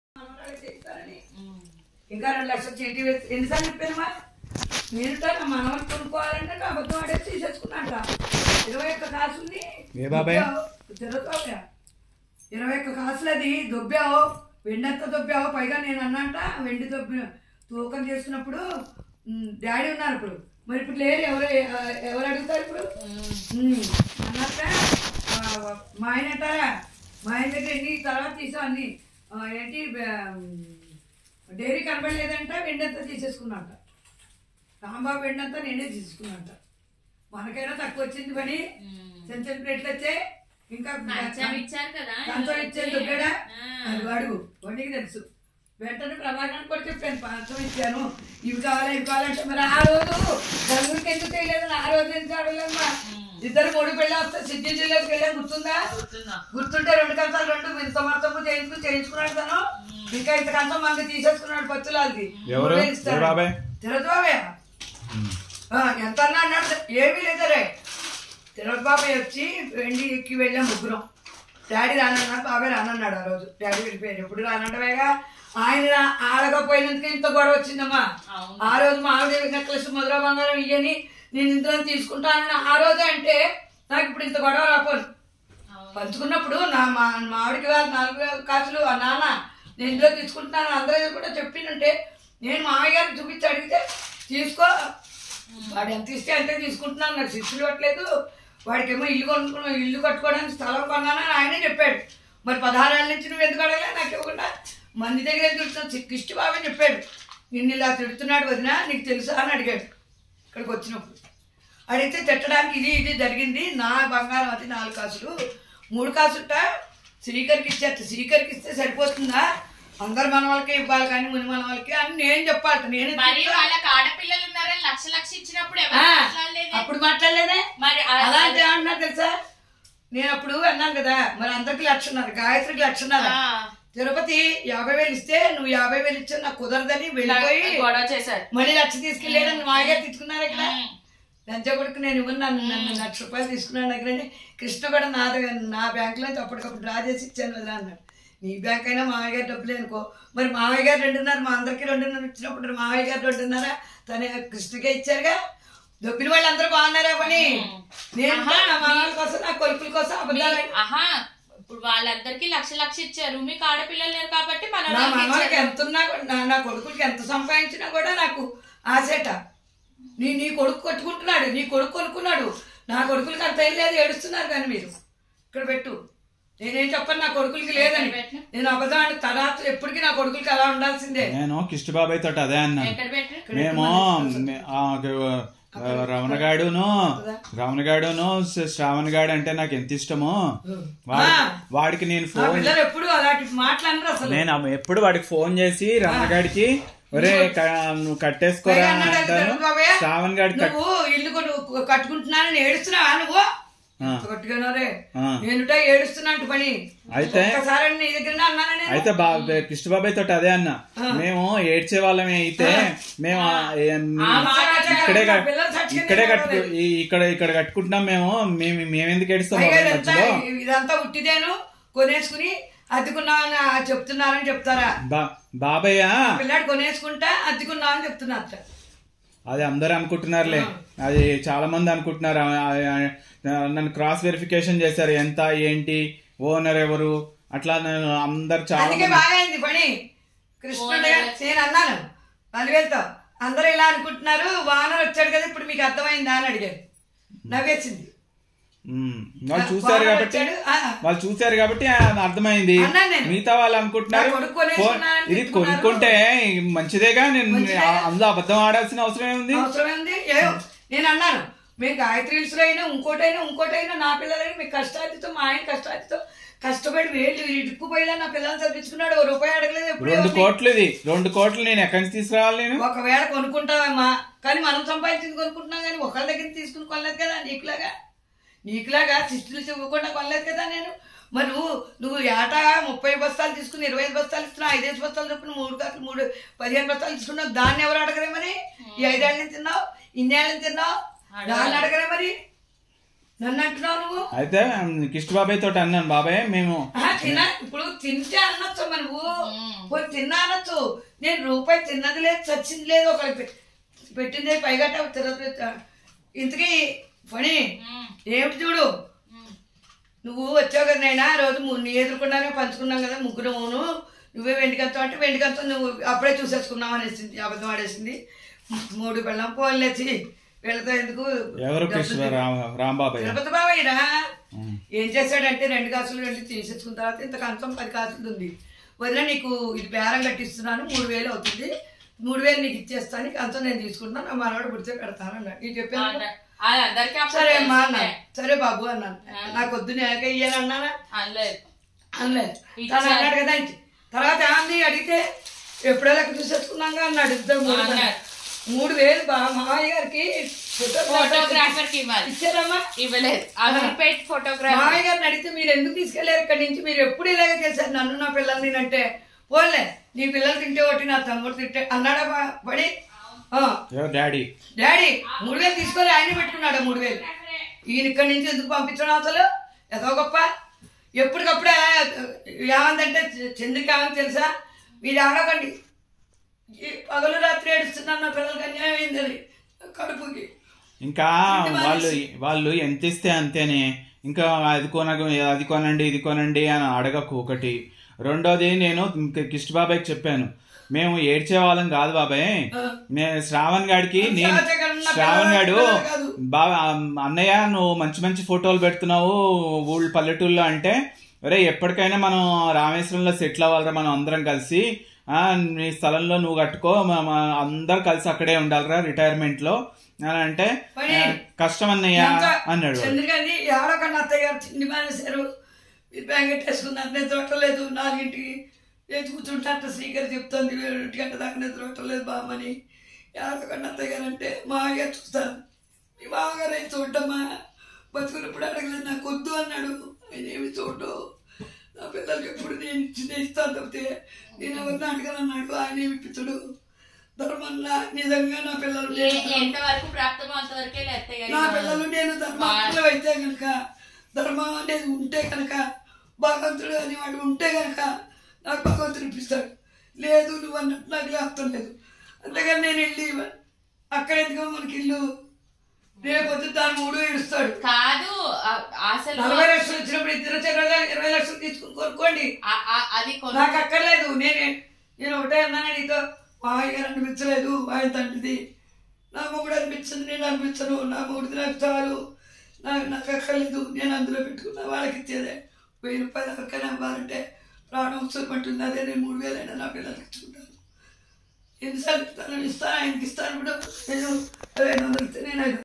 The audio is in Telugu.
మనవరాలు చేస్తారని ఇంకా రెండు లక్షలు చీటీ వేసి ఎన్నిసార్లు చెప్పానమ్మా మీరుట నా మనవలు కొనుక్కోవాలంటే నా అబద్ధం ఆడేసి తీసేసుకున్నాట ఇరవై ఒక్క కాసుంది ఏ బాబాయ్? తిరుగుతావుగా ఇరవై ఒక్క కాసులు అది దొబ్బావు వెండంతా దొబ్బావు పైగా నేను అన్నంట వెండి దొబ్బి తూకం చేసుకున్నప్పుడు ఉమ్, డాడీ ఉన్నారు ఇప్పుడు మరి ఇప్పుడు లేరు ఎవరు ఎవరు అడుగుతారు ఇప్పుడు ఉమ్, అన్నట్ట ఆ, మా ఆయన అంటారా మా ఆయన దగ్గర ఎన్ని తర్వాత తీసాం అన్ని ఆ, ఏంటి ఆ, డైరీ కనబడలేదంట వెండంతా తీసేసుకున్నాంట రాంబాబు వెండంతా నేనే తీసుకున్నాంట మనకైనా తక్కువ వచ్చింది పని చిన్న చిన్న ప్లేట్లు వచ్చాయి ఇంకా కంచం ఇచ్చారు కదా కంచం ఇచ్చాను దుబ్బేడా ఆ. అది అడుగు వాడికి తెలుసు వెంటనే ప్రభాకర్ కూడా చెప్పాను పంచం ఇచ్చాను ఇవి కావాలి ఇవి కావాలంటే మరి ఆ రోజు నలుగురికి ఎందుకు తెలియదు ఆ రోజు ఎందుకు అడగలేమ్మా ఇద్దరు మూడు పెళ్ళి వస్తే సిద్ధి జిల్లాకి వెళ్ళాం గుర్తుందా గుర్తుందా? గుర్తుంటే రెండు కంచాలు రెండు ఇంత మొత్తం చేయించుకుని చేయించుకున్నాడు తను ఇంకా ఇంత కంచం మనకి తీసేసుకున్నాడు పచ్చులాది ఎవరు? ఏ బాబాయ్? తిరగదు బాబాయ్ ఆ, ఎంత అన్నా అన్నాడు ఏమీ లేదరే తిరుపతి బాబాయ్ వచ్చి వెండికి వెళ్ళాం ముగ్గురం డాడీ రానన్నాడు బాబాయ్ రానన్నాడు ఆ రోజు డాడీ వెళ్ళిపోయాడు ఎప్పుడు రానంటవేగా ఆయన రా- ఆడకపోయినందుకు ఇంత గొడవ వచ్చిందమ్మా అవును. ఆ రోజు మా ఆవిడ నెక్లెస్ మధుర బంగారం ఇయ్యని నేను ఇందులో తీసుకుంటానని ఆ రోజు అంటే నాకు ఇప్పుడు ఇంత గొడవ రాపోను అవును. పంచుకున్నప్పుడు నా మా మామిడికి వాళ్ళు నాలుగు కాసులు ఆ నాన్న నేను ఇందులో తీసుకుంటున్నాను అందరూ కూడా చెప్పిందంటే నేను మామయ్య గారికి చూపించి అడిగితే తీసుకో వాడు ఎంత ఇస్తే అంతే తీసుకుంటున్నాను నాకు శిష్యులు ఇవ్వట్లేదు వాడికేమో ఇల్లు కొనుక్కున్నా ఇల్లు కట్టుకోవడానికి స్థలం కొన్నానని ఆయనే చెప్పాడు మరి పదహారేళ్ళ నుంచి నువ్వు ఎందుకు అడగలే నాకు ఇవ్వకుండా మంది దగ్గర తిడుతున్నా కిష్టి బాబే చెప్పాడు నిన్ను ఇలా తిడుతున్నాడు వదినా నీకు తెలుసా అని అడిగాడు ఇక్కడికి వచ్చినప్పుడు అడిగితే తిట్టడానికి ఇది ఇది జరిగింది నా బంగారం అది నాలుగు కాసులు మూడు కాసుట శ్రీకర్కి ఇచ్చేట శ్రీకర్కి ఇస్తే సరిపోతుందా అందరు మన వాళ్ళకే ఇవ్వాలి కానీ ముని మన వాళ్ళకి అని నేను చెప్పాలట నేను మరి వాళ్ళకి ఆడపిల్లలు ఉన్నారని లక్ష లక్ష ఇచ్చినప్పుడు ఎవరు ఆ, మాట్లాడలేదే? అప్పుడు మాట్లాడలేదే మరి ఆ- అలాంటి ఏమన్నా తెలుసా నేను అప్పుడు అన్నాను కదా మరి అందరికి లక్షన్నర గాయత్రికి లక్షన్నర ఆ, తిరుపతి యాభై వేలు ఇస్తే నువ్వు యాభై వేలు ఇచ్చా నాకు కుదరదని వెళ్ళిపోయి గొడవ చేశారు మళ్ళీ లక్ష తీసుకెళ్ళాడని మాయగా తిట్టుకున్నారు ఇక్కడ ఉమ్. లంచ కొడుకు నేను ఇవ్వను నన్ను నన్ను లక్ష రూపాయలు తీసుకున్నాను దగ్గర కృష్ణ కూడా నా దగ్గర నా బ్యాంకులో నుంచి అప్పటికప్పుడు డ్రా చేసి ఇచ్చాను వదిలే అన్నాడు నీ బ్యాంక్ అయినా మామయ్య గారు డబ్బులు అనుకో మరి మామయ్య గారు రెండున్నర మా అందరికి రెండున్నర ఇచ్చినప్పుడు మామయ్య గారు రెండున్నర తనే కృష్ణకే ఇచ్చారుగా దొబ్బిన వాళ్ళు అందరూ బాగున్నారా పని నేను కూడా నా మనవాళ్ళ కోసం నా కొడుకుల కోసం అబద్ధాలు మీ- ఆహా ఇప్పుడు వాళ్ళందరికీ లక్ష లక్ష ఇచ్చారు మీకు ఆడపిల్లలు లేరు కాబట్టి మన నా వాళ్ళకి మనవాళ్ళకి ఇచ్చారు. ఎంత ఉన్నా కూడా నా నా కొడుకులకి ఎంత సంపాదించినా కూడా నాకు ఆసేట నీ నీ కొడుకు కొట్టుకుంటున్నాడు నీ కొడుకు కొనుక్కున్నాడు నా కొడుకులకి అంత ఏం లేదు ఏడుస్తున్నారు కానీ మీరు ఇక్కడ పెట్టు నేనేం చెప్పను నా కొడుకులకి లేదని నేను అబద్ధం అంటే తర్వాత ఎప్పటికీ నా కొడుకులకి అలా ఉండాల్సిందే నేను కిష్టి బాబాయ్ తోటి అదే అన్నాను ఎక్కడ పెట్టు మేము మే- ఆ, ఆ, రమణగాడును రమణగాడును శ్రావణ్ గాడు అంటే నాకు ఎంత ఇష్టమో వాడి- వాడికి నేను నా ఫోన్ పిల్లలు ఎప్పుడు అలాంటి మాట్లాడరు అసలు నేను అమ్మ- ఎప్పుడు వాడికి ఫోన్ చేసి రమణగాడికి ఒరే క- నువ్వు కట్టేసుకోరా పైగా అన్నాడు అంటాను కదా బాబయ్య, శ్రావణ్ గాడి కట్ నువ్వు ఇల్లు కొను- కట్టుకుంటున్నానని ఏడుస్తున్నావా నువ్వు ఆ. కొట్టుకున్నారే ఆ. నేనుట ఏడుస్తున్నా అంటు పని అయితే ఒక్కసారి నీ దగ్గర అన్నాను నేను అయితే బా కృష్ణ బాబాయ్ తోటి అదే అన్న మేము ఏడ్చే వాళ్ళమే అయితే మేము ఆ, ఏం, ఆ మాట ఇక్కడే నా కట్- పిల్లలు చచ్చిపోయిన ఇక్కడే కట్టు వాళ్ళు. ఈ- ఇక్కడ ఇక్కడ కట్టుకుంటున్నాం మేము మేము మేమెందుకు ఏడుస్తాం పైగా బాబాయ్ ఇదంతా మధ్యలో ఇదంతా ఉట్టిదేను కొనేసుకుని అద్దుకున్నావని చెప్తున్నారని చెప్తారా బా బాబయ్య పిల్లాడు కొనేసుకుంటా అద్దుకున్నావని చెప్తున్నారు అది అందరు అనుకుంటున్నారులే అది చాలా మంది అనుకుంటున్నారు ఆ- ఆ- ఆ- నన్ను క్రాస్ వెరిఫికేషన్ చేశారు ఎంత ఏంటి ఓనర్ ఎవరు అట్లా నన్ను అందరు చాలా అందుకే మంది బాగా అయింది పని కృష్ణుడు నేను అన్నాను పదివేలతో అందరూ ఇలా అనుకుంటున్నారు వానర్ వచ్చాడు కదా ఇప్పుడు మీకు అర్థమైందా అని అడిగారు నవ్వేసింది ఉమ్, వాళ్ళు చూశారు వానర్ కాబట్టి వచ్చాడు, ఆ, వాళ్ళు చూశారు కాబట్టి ఆ, అర్థమైంది అన్నాను నేను. మిగతా వాళ్ళు అనుకుంటున్నారు నా కొడుకు కొనేసుకున్నానని "ఓ, ఇది చెప్తున్నారు." కొనుక్కుంటే మంచిదేగా నేను మంచిదే. ఆ- అందులో అబద్ధం ఆడాల్సిన అవసరం ఏముంది అవసరమైంది ఏం నేను అన్నాను మేము గాయత్రి హిల్స్లో అయినా ఇంకోటైనా ఇంకోటైనా నా పిల్లలైనా మీ కష్టాలతో మా ఆయన కష్టాలతో కష్టపడి వేళ్ళు ఇరుక్కుపోయేలా నా పిల్లల్ని చదివించుకున్నాడు ఓ రూపాయి అడగలేదు ఎప్పుడు రెండు ఎవరిని. కోట్లు ఇది రెండు కోట్లు నేను ఎక్కడి నుంచి తీసుకురావాలి నేను ఒకవేళ కొనుక్కుంటామమ్మా కానీ మనం సంపాదించింది కొనుక్కుంటున్నాం కానీ ఒకళ్ళ దగ్గర తీసుకుని కొనలేదు కదా నీకులాగా నీకులాగా సిస్టులు ఇవ్వకుండా కొనలేదు కదా నేను మరి నువ్వు నువ్వు ఏటా ముప్పై బస్తాలు తీసుకుని ఇరవై ఐదు బస్తాలు ఇస్తున్నావు ఐదేసి బస్తాలు చొప్పున మూడు కాసులు మూడు పదిహేను బస్తాలు తీసుకున్నావు దాన్ని ఎవరు అడగరే మరి ఈ ఐదేళ్ళని తిన్నావు ఇన్నేళ్ళని తిన్నావు దాన్ని అడగరే మరి నన్ను అంటున్నావు నువ్వు అయితే కిష్ట బాబాయ్ తోటి అన్నాను బాబాయ్ మేము ఆహా, తిన ఇప్పుడు తింటే అనొచ్చు మరి నువ్వు ఉమ్. పోయి తిన్నానొచ్చు నేను రూపాయి తిన్నది లేదు చచ్చింది లేదు ఒకరికి పె- పెట్టింది పైగా తిరగదు ఇంతకీ పని ఉమ్, ఏమిటి చూడు ఉమ్. నువ్వు వచ్చావు కదా నైనా ఆ రోజు ము- నీ ఎదుర్కొన్నానే పంచుకున్నాం కదా ముగ్గురమును నువ్వే వెండికంతో అంటే వెండికంతో నువ్వు అప్పుడే చూసేసుకున్నావు అనేసింది అబద్ధం ఆడేసింది మూడు బెల్లం పోలేచి వీళ్ళతో ఎందుకు ఎవరు కృష్ణ రామ్ రాంబాబయ్య తిరుపతి బాబయ్యరా ఉమ్. ఏం చేశాడంటే రెండు కాసులు రెండు తీసేసుకున్న తర్వాత ఇంత కంచం పది కాసులు ఉంది వదిన నీకు ఇది బేరం కట్టిస్తున్నాను మూడు వేలు అవుతుంది మూడు వేలు నీకు ఇచ్చేస్తాను కంచం నేను తీసుకుంటాను నా మనవాడు పుడితే పెడతాను అన్నాడు నీకు చెప్పాను అన్న- అది అందరికీ అప్పుడు సరే అమ్మా తెలిసిందే. అన్నాను సరే బాబు అన్నాను నాకు వద్దు నేక ఇయ్యాలన్నానా అనలేదు అనలేదు ఇచ్చారు. తను అన్నాడు కదా ఇంటి. తర్వాత ఏమంది అడిగితే ఎప్పుడో లెక్క చూసేసుకున్నాగా అన్నాడు ఇద్దరు మూడు వేలు. అన్నాడు. మూడు వేలు బా మామయ్య గారికి ఫోటోగ్రాఫర్ కి ఇవ్వాలి ఇచ్చారమ్మా ఇవ్వలేదు అమీర్పేట్ ఫోటోగ్రాఫర్ మామయ్య గారిని అడిగితే మీరు ఎందుకు తీసుకెళ్లారు ఇక్కడి నుంచి మీరు ఎప్పుడు ఇలాగే చేశారు నన్ను నా పిల్లల్ని అంటే పోలే నీ పిల్లలు తింటే ఒకటి నా తమ్ముడు తింటే అన్నాడా బా- పడి ఆ, ఎవరు డాడీ డాడీ మూడు వేలు తీసుకొని ఆయన పెట్టుకున్నాడు మూడు వేలు ఈయన ఇక్కడి నుంచి ఎందుకు పంపించడం అసలు ఎంతో గొప్ప ఎప్పటికప్పుడే ఏమందంటే చంద్రిక ఏమని తెలుసా మీరు ఆడకండి ఈ పగలు రాత్రి ఏడుస్తున్నాను నా పిల్లలకి అన్యాయం అయిందని కడుపుకి ఇంకా వాళ్ళు వాళ్ళు ఎంత ఇస్తే అంతేనే ఇంకా అది కొనక అది కొనండి ఇది కొనండి అని అడగకు ఒకటి రెండోది నేను ఇంక కిష్ట బాబాయ్కి చెప్పాను మేము ఏడ్చే వాళ్ళం కాదు బాబాయ్ నేను శ్రావణ్ గాడికి నేను శ్రావణ్ గాడు బాబా అన్నయ్య నువ్వు మంచి మంచి ఫోటోలు పెడుతున్నావు ఊళ్ళో పల్లెటూళ్ళలో అంటే ఒరే ఎప్పటికైనా మనం రామేశ్వరంలో సెటిల్ అవ్వాలిరా మనం అందరం కలిసి ఆ నీ స్థలంలో నువ్వు కట్టుకో మ- మ- అందరం కలిసి అక్కడే ఉండాలిరా రిటైర్మెంట్ లో అని అంటే మరి ఆ, కష్టం అన్నయ్య అన్నాడు వాడు. చంద్రికని ఎవరో కన్నా అత్తయ్య గారు తిండి మానేశారు మీరు బ్యాంకెట్టేసుకున్నారు నేను చూడలేదు నాలుగింటికి లేచి కూర్చుంటే అట్ట శ్రీకర్ చెప్తుంది ఏడు గంట దాకా నేను చూడలేదు బామ్మని ఎవరో కన్నా అత్తయ్య గారు అంటే మామగారు చూస్తారు మీ మామగారు ఏం చూడమ్మా బతుకున్నప్పుడు అడగలేదు నాకు వద్దు అన్నాడు ఆయన ఏమి చూడు నా పిల్లలకి ఎప్పుడు నేను ఇచ్చింది ఇస్తాను తప్పితే నేను ఎవరిని అడగనన్నాడు ఆయన ఏమి ఇప్పించడు ధర్మల్లా నిజంగా నా పిల్లలు ఏ- ఎంతవరకు ప్రాప్తమో అంతవరకే లేస్తాయి నా పిల్లలు నేను ధర్మాత్ములు అయితే కనుక ధర్మం అనేది ఉంటే కనుక భగవంతుడు అనేవాడు ఉంటే కనుక నాకు భగవంతుడు ఇప్పిస్తాడు లేదు నువ్వు అన్నట్టు నాకు లేస్తాం లేదు అంతేగాని నేను వెళ్ళి అక్కడ ఎందుకో మనకి ఇల్లు రేపొద్దు దాని మూడు ఏడుస్తాడు కాదు ఆ- అసలు నలభై లక్షలు వచ్చినప్పుడు ఇద్దరు ఇరవై ఇరవై లక్షలు తీసుకుని కొనుక్కోండి ఆ- ఆ- అది కొను నాకు అక్కర్లేదు నేనే నేను ఒకటే అన్నాను నీతో మామయ్య గారు అనిపించలేదు ఆయన తండ్రిది నా మొగుడు అనిపించింది నేను అనిపించను నా మొగుడిది నాకు చాలు నాకు నాకు అక్కర్లేదు నేను అందులో పెట్టుకున్నా వాళ్ళకి ఇచ్చేదే వెయ్యి రూపాయలు ఎవరికైనా ఇవ్వాలంటే ప్రాణం ఉత్సవపట్టుంది అదే నేను మూడు వేలైనా నా పిల్లలకి ఇచ్చుకుంటాను ఎన్నిసార్లు ఇస్తాను ఇస్తాను ఆయనకి ఇస్తాను కూడా నేను రెండు వందలు ఇస్తే నేను ఐదు